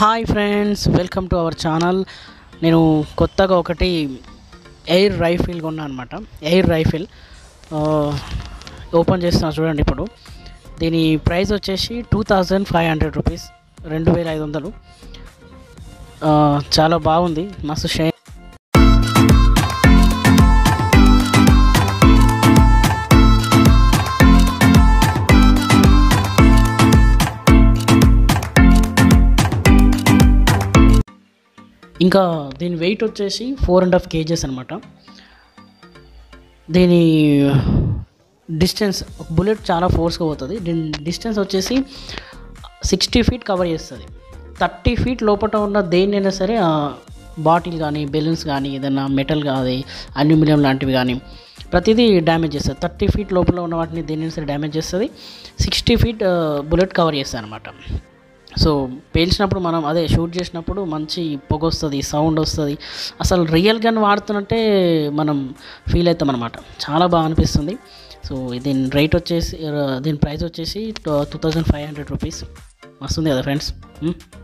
hi friends welcome to our channel నేను కొత్తగా ఒకటి ఎయిర్ రైఫిల్ కొన్నా అనమాట ఎయిర్ రైఫిల్ ఓపెన్ చేస్తున్నా చూడండి ఇప్పుడు దీని ప్రైస్ వచ్చేసి two thousand five hundred rupees రెండు వేల ఐదు వందలు ఆ, చాలా బాగుంది మస్తు షే ఇంకా దీని వెయిట్ వచ్చేసి ఫోర్ అండ్ హాఫ్ కేజెస్ అనమాట దీని డిస్టెన్స్ బుల్లెట్ చాలా ఫోర్స్గా పోతుంది దీని డిస్టెన్స్ వచ్చేసి సిక్స్టీ ఫీట్ కవర్ చేస్తుంది థర్టీ ఫీట్ లోపల ఉన్న దేన్నైనా సరే బాటిల్ కానీ బెలూన్స్ కానీ ఏదైనా మెటల్ కానీ అల్యూమినియం లాంటివి కానీ ప్రతిదీ డ్యామేజ్ చేస్తుంది థర్టీ ఫీట్ లోపల ఉన్న వాటిని దేన్నైనా సరే డ్యామేజ్ చేస్తుంది సిక్స్టీ ఫీట్ బుల్లెట్ కవర్ చేస్తుంది అనమాట సో పేల్చినప్పుడు మనం అదే షూట్ చేసినప్పుడు మంచి పొగ వస్తుంది సౌండ్ వస్తుంది అసలు రియల్ గన్ వాడుతున్నట్టే మనం ఫీల్ అవుతాం అనమాట చాలా బాగా అనిపిస్తుంది సో దీని రేట్ వచ్చేసి దీని ప్రైస్ వచ్చేసి two thousand five hundred rupees వస్తుంది కదా ఫ్రెండ్స్